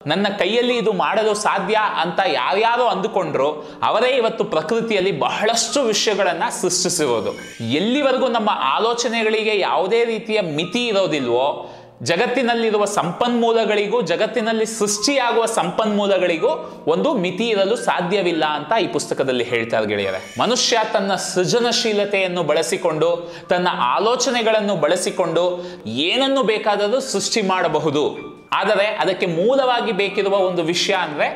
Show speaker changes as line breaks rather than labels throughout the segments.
ನನ್ನ ಕೈಯಲ್ಲಿ ಇದು ಮಾಡಲು ಸಾಧ್ಯ ಅಂತ ಯಾರ್ಯಾರು ಅಂದುಕೊಂಡ್ರು ಅವರೇ ಇವತ್ತು ಪ್ರಕೃತಿಯಲ್ಲಿ ಬಹಳಷ್ಟು ವಿಷಯಗಳನ್ನ ಸೃಷ್ಟಿಸಿರೋದು ಎಲ್ಲಿವರೆಗೂ ನಮ್ಮ ಆಲೋಚನೆಗಳಿಗೆ ಯಾವುದೇ ರೀತಿಯ ಮಿತಿ ಇರೋದಿಲ್ವೋ ಜಗತ್ತಿನಲ್ಲಿರುವ ಸಂಪನ್ಮೂಲಗಳಿಗೂ ಜಗತ್ತಿನಲ್ಲಿ ಸೃಷ್ಟಿಯಾಗುವ ಸಂಪನ್ಮೂಲಗಳಿಗೂ ಒಂದು ಮಿತಿ ಇರಲು ಸಾಧ್ಯವಿಲ್ಲ ಅಂತ ಈ ಪುಸ್ತಕದಲ್ಲಿ ಹೇಳ್ತಾರೆ ಗೆಳೆಯರೆ ಮನುಷ್ಯ ತನ್ನ ಸೃಜನಶೀಲತೆಯನ್ನು ಬಳಸಿಕೊಂಡು ತನ್ನ ಆಲೋಚನೆಗಳನ್ನು ಬಳಸಿಕೊಂಡು ಏನನ್ನು ಬೇಕಾದರೂ ಸೃಷ್ಟಿ ಮಾಡಬಹುದು ಆದರೆ ಅದಕ್ಕೆ ಮೂಲವಾಗಿ ಬೇಕಿರುವ ಒಂದು ವಿಷಯ ಅಂದ್ರೆ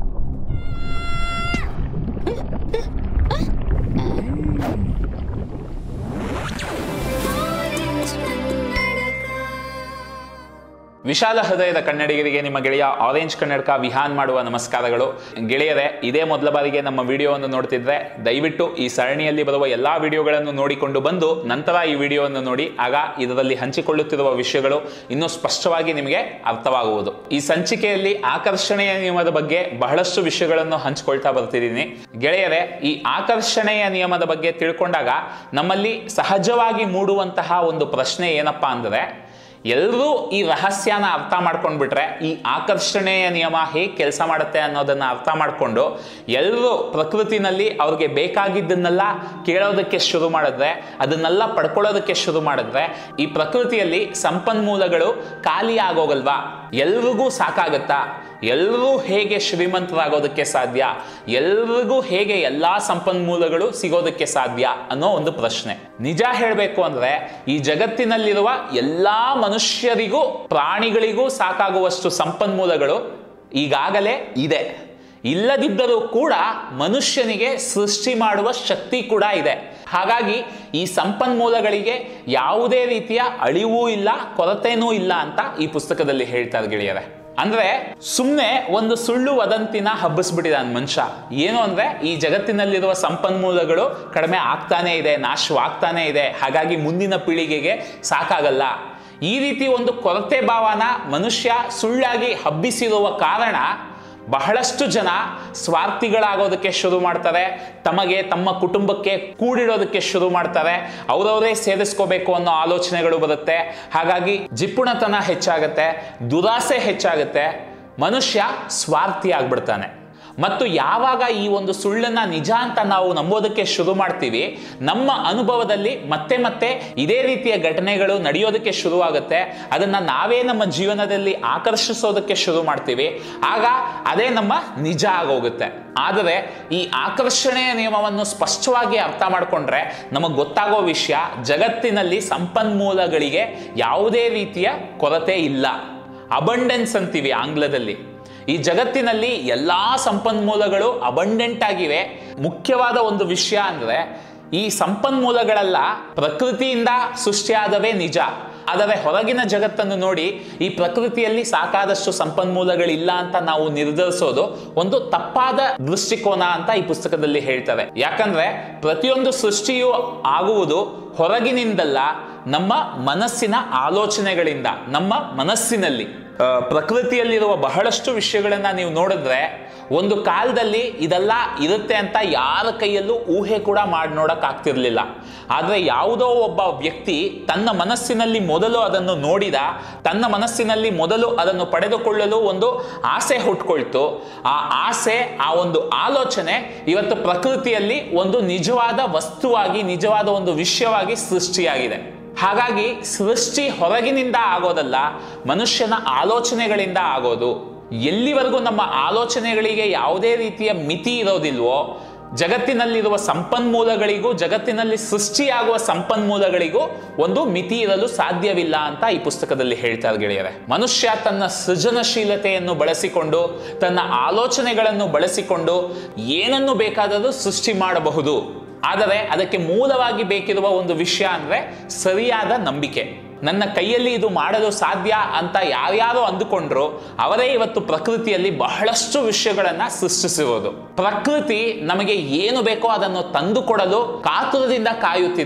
ವಿಶಾಲ ಹೃದಯದ ಕನ್ನಡಿಗರಿಗೆ ನಿಮ್ಮ ಗೆಳೆಯ ಆರೆಂಜ್ ಕನ್ನಡಕ ವಿಹಾನ್ ಮಾಡುವ ನಮಸ್ಕಾರಗಳು ಗೆಳೆಯರೆ ಇದೇ ಮೊದಲ ಬಾರಿಗೆ ನಮ್ಮ ವಿಡಿಯೋವನ್ನು ನೋಡ್ತಿದ್ರೆ ದಯವಿಟ್ಟು ಈ ಸರಣಿಯಲ್ಲಿ ಬರುವ ಎಲ್ಲಾ ವಿಡಿಯೋಗಳನ್ನು ನೋಡಿಕೊಂಡು ಬಂದು ನಂತರ ಈ ವಿಡಿಯೋವನ್ನು ನೋಡಿ ಆಗ ಇದರಲ್ಲಿ ಹಂಚಿಕೊಳ್ಳುತ್ತಿರುವ ವಿಷಯಗಳು ಇನ್ನೂ ಸ್ಪಷ್ಟವಾಗಿ ನಿಮಗೆ ಅರ್ಥವಾಗುವುದು ಈ ಸಂಚಿಕೆಯಲ್ಲಿ ಆಕರ್ಷಣೆಯ ನಿಯಮದ ಬಗ್ಗೆ ಬಹಳಷ್ಟು ವಿಷಯಗಳನ್ನು ಹಂಚಿಕೊಳ್ತಾ ಬರ್ತಿದ್ದೀನಿ ಗೆಳೆಯರೆ ಈ ಆಕರ್ಷಣೆಯ ನಿಯಮದ ಬಗ್ಗೆ ತಿಳ್ಕೊಂಡಾಗ ನಮ್ಮಲ್ಲಿ ಸಹಜವಾಗಿ ಮೂಡುವಂತಹ ಒಂದು ಪ್ರಶ್ನೆ ಏನಪ್ಪಾ ಅಂದ್ರೆ ಎಲ್ಲರೂ ಈ ರಹಸ್ಯನ ಅರ್ಥ ಮಾಡ್ಕೊಂಡ್ಬಿಟ್ರೆ ಈ ಆಕರ್ಷಣೆಯ ನಿಯಮ ಹೇಗೆ ಕೆಲಸ ಮಾಡುತ್ತೆ ಅನ್ನೋದನ್ನ ಅರ್ಥ ಮಾಡಿಕೊಂಡು ಎಲ್ಲರೂ ಪ್ರಕೃತಿನಲ್ಲಿ ಅವ್ರಿಗೆ ಬೇಕಾಗಿದ್ದನ್ನೆಲ್ಲ ಕೇಳೋದಕ್ಕೆ ಶುರು ಮಾಡಿದ್ರೆ ಅದನ್ನೆಲ್ಲ ಪಡ್ಕೊಳ್ಳೋದಕ್ಕೆ ಶುರು ಮಾಡಿದ್ರೆ ಈ ಪ್ರಕೃತಿಯಲ್ಲಿ ಸಂಪನ್ಮೂಲಗಳು ಖಾಲಿ ಆಗೋಗಲ್ವಾ ಎಲ್ರಿಗೂ ಸಾಕಾಗತ್ತಾ ಎಲ್ಲರೂ ಹೇಗೆ ಶ್ರೀಮಂತರಾಗೋದಕ್ಕೆ ಸಾಧ್ಯ ಎಲ್ರಿಗೂ ಹೇಗೆ ಎಲ್ಲಾ ಸಂಪನ್ಮೂಲಗಳು ಸಿಗೋದಕ್ಕೆ ಸಾಧ್ಯ ಅನ್ನೋ ಒಂದು ಪ್ರಶ್ನೆ ನಿಜ ಹೇಳಬೇಕು ಅಂದ್ರೆ ಈ ಜಗತ್ತಿನಲ್ಲಿರುವ ಎಲ್ಲಾ ಮನುಷ್ಯರಿಗೂ ಪ್ರಾಣಿಗಳಿಗೂ ಸಾಕಾಗುವಷ್ಟು ಸಂಪನ್ಮೂಲಗಳು ಈಗಾಗಲೇ ಇದೆ ಇಲ್ಲದಿದ್ದರೂ ಕೂಡ ಮನುಷ್ಯನಿಗೆ ಸೃಷ್ಟಿ ಮಾಡುವ ಶಕ್ತಿ ಕೂಡ ಇದೆ ಹಾಗಾಗಿ ಈ ಸಂಪನ್ಮೂಲಗಳಿಗೆ ಯಾವುದೇ ರೀತಿಯ ಅಳಿವೂ ಇಲ್ಲ ಕೊರತೆನೂ ಇಲ್ಲ ಅಂತ ಈ ಪುಸ್ತಕದಲ್ಲಿ ಹೇಳ್ತಾರೆ ಗೆಳೆಯರೆ ಅಂದ್ರೆ ಸುಮ್ಮನೆ ಒಂದು ಸುಳ್ಳು ವದಂತಿನ ಹಬ್ಬಿಸ್ಬಿಟ್ಟಿದ್ದಾನೆ ಮನುಷ್ಯ ಏನು ಅಂದ್ರೆ ಈ ಜಗತ್ತಿನಲ್ಲಿರುವ ಸಂಪನ್ಮೂಲಗಳು ಕಡಿಮೆ ಆಗ್ತಾನೆ ಇದೆ ನಾಶವಾಗ್ತಾನೆ ಇದೆ ಹಾಗಾಗಿ ಮುಂದಿನ ಪೀಳಿಗೆಗೆ ಸಾಕಾಗಲ್ಲ ಈ ರೀತಿ ಒಂದು ಕೊರತೆ ಭಾವನ ಮನುಷ್ಯ ಸುಳ್ಳಾಗಿ ಹಬ್ಬಿಸಿರುವ ಕಾರಣ ಬಹಳಷ್ಟು ಜನ ಸ್ವಾರ್ಥಿಗಳಾಗೋದಕ್ಕೆ ಶುರು ಮಾಡ್ತಾರೆ ತಮಗೆ ತಮ್ಮ ಕುಟುಂಬಕ್ಕೆ ಕೂಡಿಡೋದಕ್ಕೆ ಶುರು ಮಾಡ್ತಾರೆ ಅವರವರೇ ಸೇರಿಸ್ಕೋಬೇಕು ಅನ್ನೋ ಆಲೋಚನೆಗಳು ಬರುತ್ತೆ ಹಾಗಾಗಿ ಜಿಪುಣತನ ಹೆಚ್ಚಾಗುತ್ತೆ ದುರಾಸೆ ಹೆಚ್ಚಾಗುತ್ತೆ ಮನುಷ್ಯ ಸ್ವಾರ್ಥಿ ಆಗ್ಬಿಡ್ತಾನೆ ಮತ್ತು ಯಾವಾಗ ಈ ಒಂದು ಸುಳ್ಳನ್ನ ನಿಜ ಅಂತ ನಾವು ನಂಬೋದಕ್ಕೆ ಶುರು ಮಾಡ್ತೀವಿ ನಮ್ಮ ಅನುಭವದಲ್ಲಿ ಮತ್ತೆ ಮತ್ತೆ ಇದೇ ರೀತಿಯ ಘಟನೆಗಳು ನಡೆಯೋದಕ್ಕೆ ಶುರುವಾಗುತ್ತೆ ಅದನ್ನ ನಾವೇ ನಮ್ಮ ಜೀವನದಲ್ಲಿ ಆಕರ್ಷಿಸೋದಕ್ಕೆ ಶುರು ಮಾಡ್ತೀವಿ ಆಗ ಅದೇ ನಮ್ಮ ನಿಜ ಆಗೋಗುತ್ತೆ ಆದರೆ ಈ ಆಕರ್ಷಣೆಯ ನಿಯಮವನ್ನು ಸ್ಪಷ್ಟವಾಗಿ ಅರ್ಥ ಮಾಡಿಕೊಂಡ್ರೆ ನಮಗೆ ಗೊತ್ತಾಗೋ ವಿಷಯ ಜಗತ್ತಿನಲ್ಲಿ ಸಂಪನ್ಮೂಲಗಳಿಗೆ ಯಾವುದೇ ರೀತಿಯ ಕೊರತೆ ಇಲ್ಲ ಅಬಂಡೆನ್ಸ್ ಅಂತೀವಿ ಆಂಗ್ಲದಲ್ಲಿ ಈ ಜಗತ್ತಿನಲ್ಲಿ ಎಲ್ಲಾ ಸಂಪನ್ಮೂಲಗಳು ಅಬಂಡೆಂಟ್ ಆಗಿವೆ ಮುಖ್ಯವಾದ ಒಂದು ವಿಷಯ ಅಂದ್ರೆ ಈ ಸಂಪನ್ಮೂಲಗಳೆಲ್ಲ ಪ್ರಕೃತಿಯಿಂದ ಸೃಷ್ಟಿಯಾದವೇ ನಿಜ ಆದರೆ ಹೊರಗಿನ ಜಗತ್ತನ್ನು ನೋಡಿ ಈ ಪ್ರಕೃತಿಯಲ್ಲಿ ಸಾಕಾದಷ್ಟು ಸಂಪನ್ಮೂಲಗಳಿಲ್ಲ ಅಂತ ನಾವು ನಿರ್ಧರಿಸೋದು ಒಂದು ತಪ್ಪಾದ ದೃಷ್ಟಿಕೋನ ಅಂತ ಈ ಪುಸ್ತಕದಲ್ಲಿ ಹೇಳ್ತಾರೆ ಯಾಕಂದ್ರೆ ಪ್ರತಿಯೊಂದು ಸೃಷ್ಟಿಯು ಆಗುವುದು ಹೊರಗಿನಿಂದಲ್ಲ ನಮ್ಮ ಮನಸ್ಸಿನ ಆಲೋಚನೆಗಳಿಂದ ನಮ್ಮ ಮನಸ್ಸಿನಲ್ಲಿ ಆ, ಪ್ರಕೃತಿಯಲ್ಲಿರುವ ಬಹಳಷ್ಟು ವಿಷಯಗಳನ್ನ ನೀವು ನೋಡಿದ್ರೆ ಒಂದು ಕಾಲದಲ್ಲಿ ಇದೆಲ್ಲ ಇರುತ್ತೆ ಅಂತ ಯಾರ ಕೈಯಲ್ಲೂ ಊಹೆ ಕೂಡ ಮಾಡಿ ನೋಡಕ್ ಆಗ್ತಿರ್ಲಿಲ್ಲ ಆದ್ರೆ ಯಾವುದೋ ಒಬ್ಬ ವ್ಯಕ್ತಿ ತನ್ನ ಮನಸ್ಸಿನಲ್ಲಿ ಮೊದಲು ಅದನ್ನು ನೋಡಿದ ತನ್ನ ಮನಸ್ಸಿನಲ್ಲಿ ಮೊದಲು ಅದನ್ನು ಪಡೆದುಕೊಳ್ಳಲು ಒಂದು ಆಸೆ ಹುಟ್ಕೊಳ್ತು ಆ ಆಸೆ ಆ ಒಂದು ಆಲೋಚನೆ ಇವತ್ತು ಪ್ರಕೃತಿಯಲ್ಲಿ ಒಂದು ನಿಜವಾದ ವಸ್ತುವಾಗಿ ನಿಜವಾದ ಒಂದು ವಿಷಯವಾಗಿ ಸೃಷ್ಟಿಯಾಗಿದೆ ಹಾಗಾಗಿ ಸೃಷ್ಟಿ ಹೊರಗಿನಿಂದ ಆಗೋದಲ್ಲ ಮನುಷ್ಯನ ಆಲೋಚನೆಗಳಿಂದ ಆಗೋದು ಎಲ್ಲಿವರೆಗೂ ನಮ್ಮ ಆಲೋಚನೆಗಳಿಗೆ ಯಾವುದೇ ರೀತಿಯ ಮಿತಿ ಇರೋದಿಲ್ವೋ ಜಗತ್ತಿನಲ್ಲಿರುವ ಸಂಪನ್ಮೂಲಗಳಿಗೂ ಜಗತ್ತಿನಲ್ಲಿ ಸೃಷ್ಟಿಯಾಗುವ ಸಂಪನ್ಮೂಲಗಳಿಗೂ ಒಂದು ಮಿತಿ ಇರಲು ಸಾಧ್ಯವಿಲ್ಲ ಅಂತ ಈ ಪುಸ್ತಕದಲ್ಲಿ ಹೇಳ್ತಾರೆ ಗೆಳೆಯರೆ ಮನುಷ್ಯ ತನ್ನ ಸೃಜನಶೀಲತೆಯನ್ನು ಬಳಸಿಕೊಂಡು ತನ್ನ ಆಲೋಚನೆಗಳನ್ನು ಬಳಸಿಕೊಂಡು ಏನನ್ನು ಬೇಕಾದರೂ ಸೃಷ್ಟಿ ಮಾಡಬಹುದು ಆದರೆ ಅದಕ್ಕೆ ಮೂಲವಾಗಿ ಬೇಕಿರುವ ಒಂದು ವಿಷಯ ಅಂದ್ರೆ ಸರಿಯಾದ ನಂಬಿಕೆ ನನ್ನ ಕೈಯಲ್ಲಿ ಇದು ಮಾಡಲು ಸಾಧ್ಯ ಅಂತ ಯಾರ್ಯಾರು ಅಂದುಕೊಂಡ್ರು ಅವರೇ ಇವತ್ತು ಪ್ರಕೃತಿಯಲ್ಲಿ ಬಹಳಷ್ಟು ವಿಷಯಗಳನ್ನ ಸೃಷ್ಟಿಸಿರೋದು ಪ್ರಕೃತಿ ನಮಗೆ ಏನು ಬೇಕೋ ಅದನ್ನು ತಂದುಕೊಡಲು ಕಾತುರದಿಂದ ಕಾಯುತ್ತಿದೆ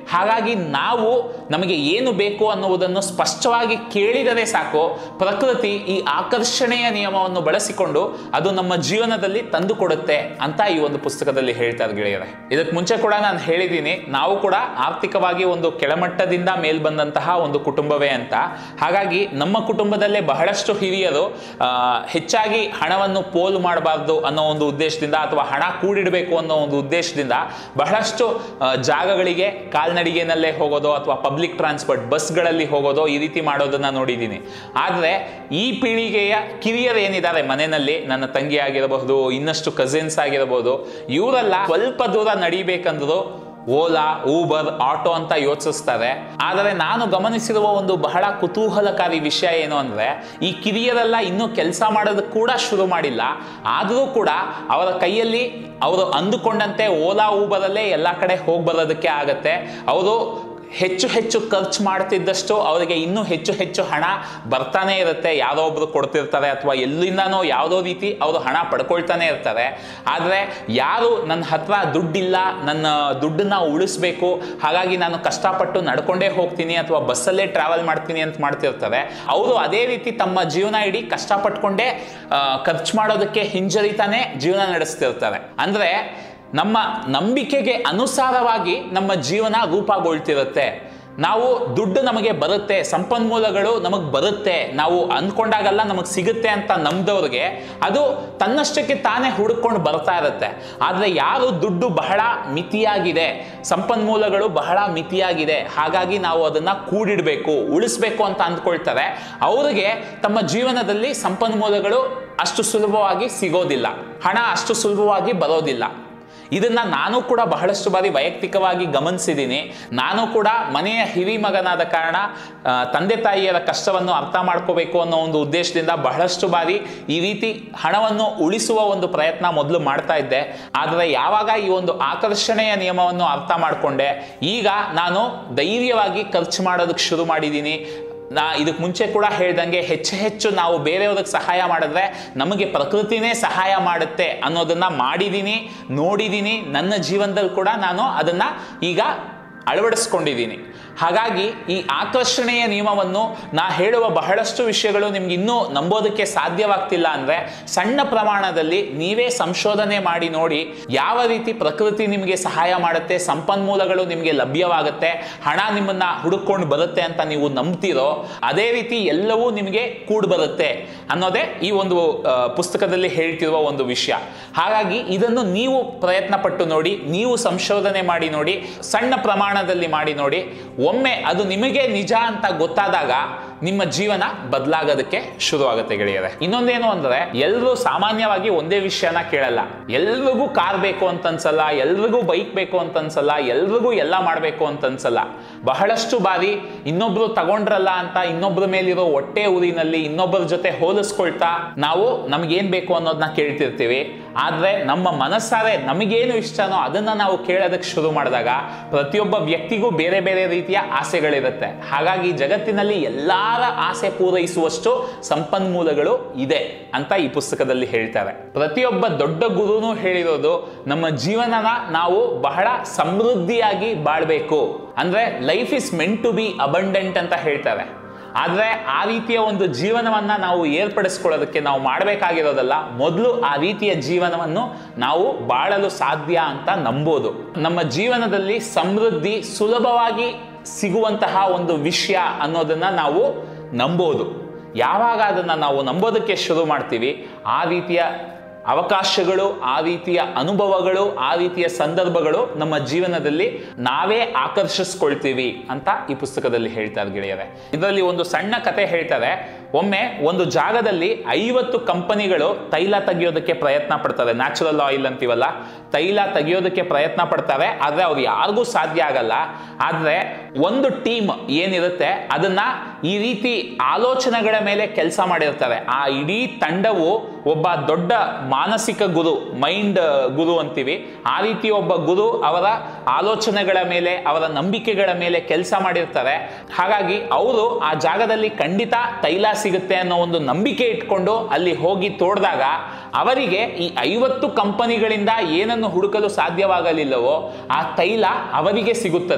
ಹಾಗಾಗಿ ನಾವು ನಮಗೆ ಏನು ಬೇಕು ಅನ್ನುವುದನ್ನು ಸ್ಪಷ್ಟವಾಗಿ ಕೇಳಿದರೆ ಸಾಕು ಪ್ರಕೃತಿ ಈ ಆಕರ್ಷಣೆಯ ನಿಯಮವನ್ನು ಬಳಸಿಕೊಂಡು ಅದು ನಮ್ಮ ಜೀವನದಲ್ಲಿ ತಂದು ಕೊಡುತ್ತೆ ಅಂತ ಈ ಒಂದು ಪುಸ್ತಕದಲ್ಲಿ ಹೇಳ್ತಾರೆ ಗೆಳೆಯರೆ ಇದಕ್ಕೆ ಮುಂಚೆ ಕೂಡ ನಾನು ಹೇಳಿದ್ದೀನಿ ನಾವು ಕೂಡ ಆರ್ಥಿಕವಾಗಿ ಒಂದು ಕೆಳಮಟ್ಟದಿಂದ ಮೇಲ್ ಬಂದಂತಹ ಒಂದು ಕುಟುಂಬವೇ ಅಂತ ಹಾಗಾಗಿ ನಮ್ಮ ಕುಟುಂಬದಲ್ಲೇ ಬಹಳಷ್ಟು ಹಿರಿಯರು ಆ, ಹೆಚ್ಚಾಗಿ ಹಣವನ್ನು ಪೋಲು ಮಾಡಬಾರ್ದು ಅನ್ನೋ ಒಂದು ಉದ್ದೇಶದಿಂದ ಅಥವಾ ಹಣ ಕೂಡಿಡಬೇಕು ಅನ್ನೋ ಒಂದು ಉದ್ದೇಶದಿಂದ ಬಹಳಷ್ಟು ಆ, ಜಾಗಗಳಿಗೆ ಕಾಲ್ನಡಿಗೆನಲ್ಲೇ ಹೋಗೋದು ಅಥವಾ ಪಬ್ಲಿಕ್ ಟ್ರಾನ್ಸ್ಪೋರ್ಟ್ ಬಸ್ಗಳಲ್ಲಿ ಹೋಗೋದು ಈ ರೀತಿ ಮಾಡೋದನ್ನ ನೋಡಿದ್ದೀನಿ ಆದರೆ ಈ ಪೀಳಿಗೆಯ ಕಿರಿಯರು ಏನಿದ್ದಾರೆ ಮನೆಯಲ್ಲಿ ನನ್ನ ತಂಗಿ ಆಗಿರಬಹುದು ಇನ್ನಷ್ಟು ಕಸಿನ್ಸ್ ಆಗಿರಬಹುದು ಇವರೆಲ್ಲ ಸ್ವಲ್ಪ ದೂರ ನಡಿಬೇಕಂದ್ರು ಓಲಾ ಊಬರ್ ಆಟೋ ಅಂತ ಯೋಚಿಸ್ತಾರೆ ಆದರೆ ನಾನು ಗಮನಿಸಿರುವ ಒಂದು ಬಹಳ ಕುತೂಹಲಕಾರಿ ವಿಷಯ ಏನು ಅಂದ್ರೆ ಈ ಕಿರಿಯರೆಲ್ಲ ಇನ್ನೂ ಕೆಲಸ ಮಾಡೋದಕ್ಕೆ ಕೂಡ ಶುರು ಮಾಡಿಲ್ಲ ಆದರೂ ಕೂಡ ಅವರ ಕೈಯಲ್ಲಿ ಅವರು ಅಂದುಕೊಂಡಂತೆ ಓಲಾ ಊಬರಲ್ಲೇ ಎಲ್ಲ ಕಡೆ ಹೋಗಿ ಬರೋದಕ್ಕೆ ಆಗತ್ತೆ ಅವರು ಹೆಚ್ಚು ಹೆಚ್ಚು ಖರ್ಚು ಮಾಡ್ತಿದ್ದಷ್ಟು ಅವರಿಗೆ ಇನ್ನೂ ಹೆಚ್ಚು ಹೆಚ್ಚು ಹಣ ಬರ್ತಾನೆ ಇರುತ್ತೆ ಯಾರೋ ಒಬ್ರು ಕೊಡ್ತಿರ್ತಾರೆ ಅಥವಾ ಎಲ್ಲಿಂದನೋ ಯಾವುದೋ ರೀತಿ ಅವರು ಹಣ ಪಡ್ಕೊಳ್ತಾನೆ ಇರ್ತಾರೆ ಆದರೆ ಯಾರು ನನ್ನ ಹತ್ರ ದುಡ್ಡಿಲ್ಲ ನನ್ನ ದುಡ್ಡನ್ನ ಉಳಿಸ್ಬೇಕು ಹಾಗಾಗಿ ನಾನು ಕಷ್ಟಪಟ್ಟು ನಡ್ಕೊಂಡೇ ಹೋಗ್ತೀನಿ ಅಥವಾ ಬಸ್ಸಲ್ಲೇ ಟ್ರಾವೆಲ್ ಮಾಡ್ತೀನಿ ಅಂತ ಮಾಡ್ತಿರ್ತಾರೆ ಅವರು ಅದೇ ರೀತಿ ತಮ್ಮ ಜೀವನ ಇಡೀ ಕಷ್ಟಪಟ್ಕೊಂಡೇ ಖರ್ಚು ಮಾಡೋದಕ್ಕೆ ಹಿಂಜರಿತಾನೆ ಜೀವನ ನಡೆಸ್ತಿರ್ತಾರೆ ಅಂದರೆ ನಮ್ಮ ನಂಬಿಕೆಗೆ ಅನುಸಾರವಾಗಿ ನಮ್ಮ ಜೀವನ ರೂಪುಗೊಳ್ತಿರುತ್ತೆ ನಾವು ದುಡ್ಡು ನಮಗೆ ಬರುತ್ತೆ ಸಂಪನ್ಮೂಲಗಳು ನಮಗೆ ಬರುತ್ತೆ ನಾವು ಅಂದ್ಕೊಂಡಾಗೆಲ್ಲ ನಮಗೆ ಸಿಗುತ್ತೆ ಅಂತ ನಂಬಿದವ್ರಿಗೆ ಅದು ತನ್ನಷ್ಟಕ್ಕೆ ತಾನೇ ಹುಡುಕೊಂಡು ಬರ್ತಾ ಇರುತ್ತೆ ಆದರೆ ಯಾರು ದುಡ್ಡು ಬಹಳ ಮಿತಿಯಾಗಿದೆ ಸಂಪನ್ಮೂಲಗಳು ಬಹಳ ಮಿತಿಯಾಗಿದೆ ಹಾಗಾಗಿ ನಾವು ಅದನ್ನ ಕೂಡಿಡಬೇಕು ಉಳಿಸ್ಬೇಕು ಅಂತ ಅಂದ್ಕೊಳ್ತಾರೆ ಅವರಿಗೆ ತಮ್ಮ ಜೀವನದಲ್ಲಿ ಸಂಪನ್ಮೂಲಗಳು ಅಷ್ಟು ಸುಲಭವಾಗಿ ಸಿಗೋದಿಲ್ಲ ಹಣ ಅಷ್ಟು ಸುಲಭವಾಗಿ ಬರೋದಿಲ್ಲ ಇದನ್ನ ನಾನು ಕೂಡ ಬಹಳಷ್ಟು ಬಾರಿ ವೈಯಕ್ತಿಕವಾಗಿ ಗಮನಿಸಿದ್ದೀನಿ ನಾನು ಕೂಡ ಮನೆಯ ಹಿರಿ ಮಗನಾದ ಕಾರಣ ಆ, ತಂದೆ ತಾಯಿಯರ ಕಷ್ಟವನ್ನು ಅರ್ಥ ಮಾಡ್ಕೋಬೇಕು ಅನ್ನೋ ಒಂದು ಉದ್ದೇಶದಿಂದ ಬಹಳಷ್ಟು ಬಾರಿ ಈ ರೀತಿ ಹಣವನ್ನು ಉಳಿಸುವ ಒಂದು ಪ್ರಯತ್ನ ಮೊದಲು ಮಾಡ್ತಾ ಇದ್ದೆ ಆದರೆ ಯಾವಾಗ ಈ ಒಂದು ಆಕರ್ಷಣೆಯ ನಿಯಮವನ್ನು ಅರ್ಥ ಮಾಡಿಕೊಂಡೆ ಈಗ ನಾನು ಧೈರ್ಯವಾಗಿ ಖರ್ಚು ಮಾಡೋದಕ್ಕೆ ಶುರು ಮಾಡಿದ್ದೀನಿ ನಾ ಇದಕ್ಕೆ ಮುಂಚೆ ಕೂಡ ಹೇಳ್ದಂಗೆ ಹೆಚ್ಚು ಹೆಚ್ಚು ನಾವು ಬೇರೆಯವ್ರಿಗೆ ಸಹಾಯ ಮಾಡಿದ್ರೆ ನಮಗೆ ಪ್ರಕೃತಿನೇ ಸಹಾಯ ಮಾಡುತ್ತೆ ಅನ್ನೋದನ್ನ ಮಾಡಿದ್ದೀನಿ ನೋಡಿದ್ದೀನಿ ನನ್ನ ಜೀವನದಲ್ಲಿ ಕೂಡ ನಾನು ಅದನ್ನ ಈಗ ಅಳವಡಿಸ್ಕೊಂಡಿದ್ದೀನಿ ಹಾಗಾಗಿ ಈ ಆಕರ್ಷಣೆಯ ನಿಯಮವನ್ನು ನಾ ಹೇಳುವ ಬಹಳಷ್ಟು ವಿಷಯಗಳು ನಿಮ್ಗೆ ಇನ್ನೂ ನಂಬೋದಕ್ಕೆ ಸಾಧ್ಯವಾಗ್ತಿಲ್ಲ ಅಂದ್ರೆ ಸಣ್ಣ ಪ್ರಮಾಣದಲ್ಲಿ ನೀವೇ ಸಂಶೋಧನೆ ಮಾಡಿ ನೋಡಿ ಯಾವ ರೀತಿ ಪ್ರಕೃತಿ ನಿಮಗೆ ಸಹಾಯ ಮಾಡುತ್ತೆ ಸಂಪನ್ಮೂಲಗಳು ನಿಮಗೆ ಲಭ್ಯವಾಗುತ್ತೆ ಹಣ ನಿಮ್ಮನ್ನ ಹುಡುಕೊಂಡು ಬರುತ್ತೆ ಅಂತ ನೀವು ನಂಬ್ತೀರೋ ಅದೇ ರೀತಿ ಎಲ್ಲವೂ ನಿಮಗೆ ಕೂಡ್ ಬರುತ್ತೆ ಅನ್ನೋದೇ ಈ ಒಂದು ಆ, ಪುಸ್ತಕದಲ್ಲಿ ಹೇಳ್ತಿರುವ ಒಂದು ವಿಷಯ ಹಾಗಾಗಿ ಇದನ್ನು ನೀವು ಪ್ರಯತ್ನ ಪಟ್ಟು ನೋಡಿ ನೀವು ಸಂಶೋಧನೆ ಮಾಡಿ ನೋಡಿ ಸಣ್ಣ ಪ್ರಮಾಣದಲ್ಲಿ ಮಾಡಿ ನೋಡಿ ಒಮ್ಮೆ ಅದು ನಿಮಗೆ ನಿಜ ಅಂತ ಗೊತ್ತಾದಾಗ ನಿಮ್ಮ ಜೀವನ ಬದಲಾಗೋದಕ್ಕೆ ಶುರು ಆಗುತ್ತೆ ಗೆಳೆಯರೆ ಇನ್ನೊಂದೇನು ಅಂದ್ರೆ ಎಲ್ಲರೂ ಸಾಮಾನ್ಯವಾಗಿ ಒಂದೇ ವಿಷಯನ ಕೇಳಲ್ಲ ಎಲ್ರಿಗೂ ಕಾರ್ ಬೇಕು ಅಂತ ಅನ್ಸಲ್ಲ ಎಲ್ರಿಗೂ ಬೈಕ್ ಬೇಕು ಅಂತ ಅನ್ಸಲ್ಲ ಎಲ್ರಿಗೂ ಎಲ್ಲ ಮಾಡಬೇಕು ಅಂತ ಅನ್ಸಲ್ಲ ಬಹಳಷ್ಟು ಬಾರಿ ಇನ್ನೊಬ್ರು ತಗೊಂಡ್ರಲ್ಲ ಅಂತ ಇನ್ನೊಬ್ರ ಮೇಲಿರೋ ಹೊಟ್ಟೆ ಊರಿನಲ್ಲಿ ಇನ್ನೊಬ್ಬರ ಜೊತೆ ಹೋಲಿಸ್ಕೊಳ್ತಾ ನಾವು ನಮ್ಗೇನ್ ಬೇಕು ಅನ್ನೋದನ್ನ ಕೇಳ್ತಿರ್ತೀವಿ ಆದ್ರೆ ನಮ್ಮ ಮನಸ್ಸಾರೆ ನಮಗೇನು ಇಷ್ಟನೋ ಅದನ್ನ ನಾವು ಕೇಳೋದಕ್ಕೆ ಶುರು ಮಾಡಿದಾಗ ಪ್ರತಿಯೊಬ್ಬ ವ್ಯಕ್ತಿಗೂ ಬೇರೆ ಬೇರೆ ರೀತಿಯ ಆಸೆಗಳಿರುತ್ತೆ ಹಾಗಾಗಿ ಜಗತ್ತಿನಲ್ಲಿ ಎಲ್ಲಾರ ಆಸೆ ಪೂರೈಸುವಷ್ಟು ಸಂಪನ್ಮೂಲಗಳು ಇದೆ ಅಂತ ಈ ಪುಸ್ತಕದಲ್ಲಿ ಹೇಳ್ತಾರೆ ಪ್ರತಿಯೊಬ್ಬ ದೊಡ್ಡ ಗುರುನು ಹೇಳಿರೋದು ನಮ್ಮ ಜೀವನನ ನಾವು ಬಹಳ ಸಮೃದ್ಧಿಯಾಗಿ ಬಾಳ್ಬೇಕು ಅಂದ್ರೆ life is meant to be abundant ಅಂತ ಹೇಳ್ತಾರೆ ಆದರೆ ಆ ರೀತಿಯ ಒಂದು ಜೀವನವನ್ನ ನಾವು ಏರ್ಪಡಿಸ್ಕೊಳ್ಳೋದಕ್ಕೆ ನಾವು ಮಾಡಬೇಕಾಗಿರೋದಲ್ಲ ಮೊದಲು ಆ ರೀತಿಯ ಜೀವನವನ್ನು ನಾವು ಬಾಳಲು ಸಾಧ್ಯ ಅಂತ ನಂಬೋದು ನಮ್ಮ ಜೀವನದಲ್ಲಿ ಸಮೃದ್ಧಿ ಸುಲಭವಾಗಿ ಸಿಗುವಂತಹ ಒಂದು ವಿಷಯ ಅನ್ನೋದನ್ನ ನಾವು ನಂಬೋದು ಯಾವಾಗ ಅದನ್ನ ನಾವು ನಂಬೋದಕ್ಕೆ ಶುರು ಮಾಡ್ತೀವಿ ಆ ರೀತಿಯ ಅವಕಾಶಗಳು ಆ ರೀತಿಯ ಅನುಭವಗಳು ಆ ರೀತಿಯ ಸಂದರ್ಭಗಳು ನಮ್ಮ ಜೀವನದಲ್ಲಿ ನಾವೇ ಆಕರ್ಷಿಸ್ಕೊಳ್ತೀವಿ ಅಂತ ಈ ಪುಸ್ತಕದಲ್ಲಿ ಹೇಳ್ತಾರೆ ಗೆಳೆಯರೆ ಇದರಲ್ಲಿ ಒಂದು ಸಣ್ಣ ಕತೆ ಹೇಳ್ತಾರೆ ಒಮ್ಮೆ ಒಂದು ಜಾಗದಲ್ಲಿ ಐವತ್ತು ಕಂಪನಿಗಳು ತೈಲ ತೆಗೆಯೋದಕ್ಕೆ ಪ್ರಯತ್ನ ಪಡ್ತಾರೆ ನ್ಯಾಚುರಲ್ ಆಯಿಲ್ ಅಂತೀವಲ್ಲ ತೈಲ ತೆಗೆಯೋದಕ್ಕೆ ಪ್ರಯತ್ನ ಪಡ್ತಾರೆ ಆದ್ರೆ ಅವ್ರು ಯಾರಿಗೂ ಸಾಧ್ಯ ಆಗಲ್ಲ ಆದ್ರೆ ಒಂದು ಟೀಮ್ ಏನಿರುತ್ತೆ ಅದನ್ನ ಈ ರೀತಿ ಆಲೋಚನೆಗಳ ಮೇಲೆ ಕೆಲಸ ಮಾಡಿರ್ತಾರೆ ಆ ಇಡೀ ತಂಡವು ಒಬ್ಬ ದೊಡ್ಡ ಮಾನಸಿಕ ಗುರು ಮೈಂಡ್ ಗುರು ಅಂತೀವಿ ಆ ರೀತಿ ಒಬ್ಬ ಗುರು ಅವರ ಆಲೋಚನೆಗಳ ಮೇಲೆ ಅವರ ನಂಬಿಕೆಗಳ ಮೇಲೆ ಕೆಲಸ ಮಾಡಿರ್ತಾರೆ ಹಾಗಾಗಿ ಅವರು ಆ ಜಾಗದಲ್ಲಿ ಖಂಡಿತ ತೈಲ ಸಿಗುತ್ತೆ ಅನ್ನೋ ಒಂದು ನಂಬಿಕೆ ಇಟ್ಕೊಂಡು ಅಲ್ಲಿ ಹೋಗಿ ತೋಡ್ದಾಗ ಅವರಿಗೆ ಈ ಐವತ್ತು ಕಂಪನಿಗಳಿಂದ ಏನನ್ನು ಹುಡುಕಲು ಸಾಧ್ಯವಾಗಲಿಲ್ಲವೋ ಆ ತೈಲ ಅವರಿಗೆ ಸಿಗುತ್ತದೆ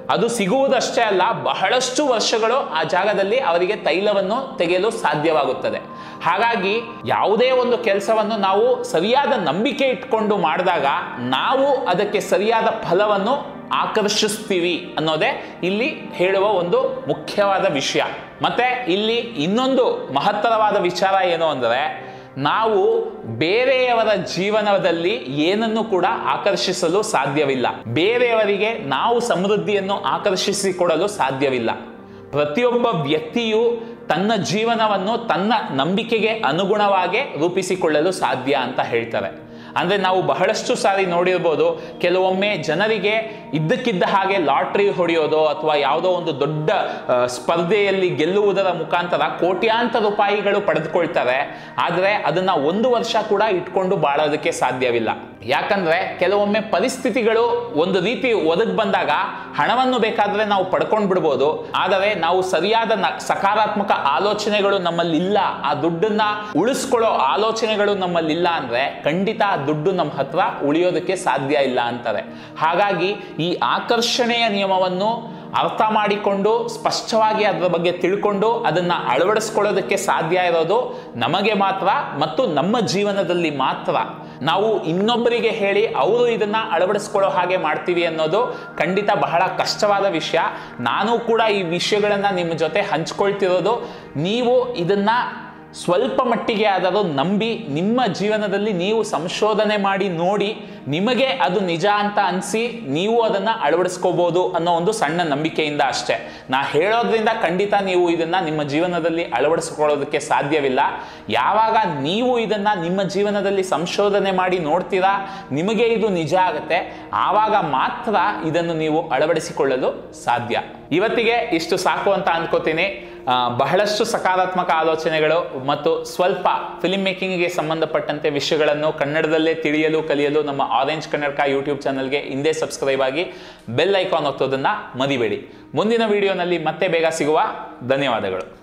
ಅದು ಸಿಗುವುದಷ್ಟೇ ಅಲ್ಲ ಬಹಳಷ್ಟು ವರ್ಷಗಳು ಆ ಜಾಗದಲ್ಲಿ ಅವರಿಗೆ ತೈಲವನ್ನು ತೆಗೆಯಲು ಸಾಧ್ಯವಾಗುತ್ತದೆ ಹಾಗಾಗಿ ಯಾವುದೇ ಒಂದು ಕೆಲಸವನ್ನು ನಾವು ಸರಿಯಾದ ನಂಬಿಕೆ ಇಟ್ಕೊಂಡು ಮಾಡಿದಾಗ ನಾವು ಅದಕ್ಕೆ ಸರಿಯಾದ ಫಲವನ್ನು ಆಕರ್ಷಿಸ್ತೀವಿ ಅನ್ನೋದೇ ಇಲ್ಲಿ ಹೇಳುವ ಒಂದು ಮುಖ್ಯವಾದ ವಿಷಯ ಮತ್ತೆ ಇಲ್ಲಿ ಇನ್ನೊಂದು ಮಹತ್ತರವಾದ ವಿಚಾರ ಏನು ಅಂದರೆ ನಾವು ಬೇರೆಯವರ ಜೀವನದಲ್ಲಿ ಏನನ್ನು ಕೂಡ ಆಕರ್ಷಿಸಲು ಸಾಧ್ಯವಿಲ್ಲ ಬೇರೆಯವರಿಗೆ ನಾವು ಸಮೃದ್ಧಿಯನ್ನು ಆಕರ್ಷಿಸಿಕೊಡಲು ಸಾಧ್ಯವಿಲ್ಲ ಪ್ರತಿಯೊಬ್ಬ ವ್ಯಕ್ತಿಯು ತನ್ನ ಜೀವನವನ್ನು ತನ್ನ ನಂಬಿಕೆಗೆ ಅನುಗುಣವಾಗಿ ರೂಪಿಸಿಕೊಳ್ಳಲು ಸಾಧ್ಯ ಅಂತ ಹೇಳ್ತಾರೆ ಅಂದರೆ ನಾವು ಬಹಳಷ್ಟು ಸಾರಿ ನೋಡಿರ್ಬೋದು ಕೆಲವೊಮ್ಮೆ ಜನರಿಗೆ ಇದ್ದಕ್ಕಿದ್ದ ಹಾಗೆ ಲಾಟ್ರಿ ಹೊಡೆಯೋದು ಅಥವಾ ಯಾವುದೋ ಒಂದು ದೊಡ್ಡ ಆ, ಸ್ಪರ್ಧೆಯಲ್ಲಿ ಗೆಲ್ಲುವುದರ ಮುಖಾಂತರ ಕೋಟ್ಯಾಂತರ ರೂಪಾಯಿಗಳು ಪಡೆದುಕೊಳ್ತಾರೆ ಆದರೆ ಅದನ್ನ ಒಂದು ವರ್ಷ ಕೂಡ ಇಟ್ಕೊಂಡು ಬಾಳೋದಕ್ಕೆ ಸಾಧ್ಯವಿಲ್ಲ ಯಾಕಂದ್ರೆ ಕೆಲವೊಮ್ಮೆ ಪರಿಸ್ಥಿತಿಗಳು ಒಂದು ರೀತಿ ಒದಗಿ ಬಂದಾಗ ಹಣವನ್ನು ಬೇಕಾದ್ರೆ ನಾವು ಪಡ್ಕೊಂಡು ಬಿಡ್ಬೋದು ಆದರೆ ನಾವು ಸರಿಯಾದ ನ- ಸಕಾರಾತ್ಮಕ ಆಲೋಚನೆಗಳು ನಮ್ಮಲ್ಲಿಲ್ಲ ಆ ದುಡ್ಡನ್ನ ಉಳಿಸ್ಕೊಳ್ಳೋ ಆಲೋಚನೆಗಳು ನಮ್ಮಲ್ಲಿಲ್ಲ ಅಂದ್ರೆ ಖಂಡಿತ ಆ ದುಡ್ಡು ನಮ್ಮ ಹತ್ರ ಉಳಿಯೋದಕ್ಕೆ ಸಾಧ್ಯ ಇಲ್ಲ ಅಂತಾರೆ ಹಾಗಾಗಿ ಈ ಆಕರ್ಷಣೆಯ ನಿಯಮವನ್ನು ಅರ್ಥ ಮಾಡಿಕೊಂಡು ಸ್ಪಷ್ಟವಾಗಿ ಅದರ ಬಗ್ಗೆ ತಿಳ್ಕೊಂಡು ಅದನ್ನ ಅಳವಡಿಸ್ಕೊಳ್ಳೋದಕ್ಕೆ ಸಾಧ್ಯ ಇರೋದು ನಮಗೆ ಮಾತ್ರ ಮತ್ತು ನಮ್ಮ ಜೀವನದಲ್ಲಿ ಮಾತ್ರ ನಾವು ಇನ್ನೊಬ್ಬರಿಗೆ ಹೇಳಿ ಅವರು ಇದನ್ನ ಅಳವಡಿಸ್ಕೊಳ್ಳೋ ಹಾಗೆ ಮಾಡ್ತೀವಿ ಅನ್ನೋದು ಖಂಡಿತ ಬಹಳ ಕಷ್ಟವಾದ ವಿಷಯ ನಾನು ಕೂಡ ಈ ವಿಷಯಗಳನ್ನ ನಿಮ್ಮ ಜೊತೆ ಹಂಚ್ಕೊಳ್ತಿರೋದು ನೀವು ಇದನ್ನ ಸ್ವಲ್ಪ ಮಟ್ಟಿಗೆ ಆದರೂ ನಂಬಿ ನಿಮ್ಮ ಜೀವನದಲ್ಲಿ ನೀವು ಸಂಶೋಧನೆ ಮಾಡಿ ನೋಡಿ ನಿಮಗೆ ಅದು ನಿಜ ಅಂತ ಅನಿಸಿ ನೀವು ಅದನ್ನ ಅಳವಡಿಸ್ಕೋಬಹುದು ಅನ್ನೋ ಒಂದು ಸಣ್ಣ ನಂಬಿಕೆಯಿಂದ ಅಷ್ಟೇ ನಾ ಹೇಳೋದ್ರಿಂದ ಖಂಡಿತ ನೀವು ಇದನ್ನ ನಿಮ್ಮ ಜೀವನದಲ್ಲಿ ಅಳವಡಿಸ್ಕೊಳ್ಳೋದಕ್ಕೆ ಸಾಧ್ಯವಿಲ್ಲ ಯಾವಾಗ ನೀವು ಇದನ್ನ ನಿಮ್ಮ ಜೀವನದಲ್ಲಿ ಸಂಶೋಧನೆ ಮಾಡಿ ನೋಡ್ತೀರಾ ನಿಮಗೆ ಇದು ನಿಜ ಆಗುತ್ತೆ ಆವಾಗ ಮಾತ್ರ ಇದನ್ನು ನೀವು ಅಳವಡಿಸಿಕೊಳ್ಳಲು ಸಾಧ್ಯ ಇವತ್ತಿಗೆ ಇಷ್ಟು ಸಾಕು ಅಂತ ಅನ್ಕೋತೀನಿ ಆ, ಬಹಳಷ್ಟು ಸಕಾರಾತ್ಮಕ ಆಲೋಚನೆಗಳು ಮತ್ತು ಸ್ವಲ್ಪ ಫಿಲ್ಮ್ ಮೇಕಿಂಗ್ಗೆ ಸಂಬಂಧಪಟ್ಟಂತೆ ವಿಷಯಗಳನ್ನು ಕನ್ನಡದಲ್ಲೇ ತಿಳಿಯಲು ಕಲಿಯಲು ನಮ್ಮ ಆರೆಂಜ್ ಕನ್ನಡಕ ಯೂಟ್ಯೂಬ್ ಚಾನಲ್ಗೆ ಹಿಂದೆ ಸಬ್ಸ್ಕ್ರೈಬ್ ಆಗಿ ಬೆಲ್ ಐಕಾನ್ ಒತ್ತೋದನ್ನ ಮರಿಬೇಡಿ ಮುಂದಿನ ವಿಡಿಯೋನಲ್ಲಿ ಮತ್ತೆ ಬೇಗ ಸಿಗುವ ಧನ್ಯವಾದಗಳು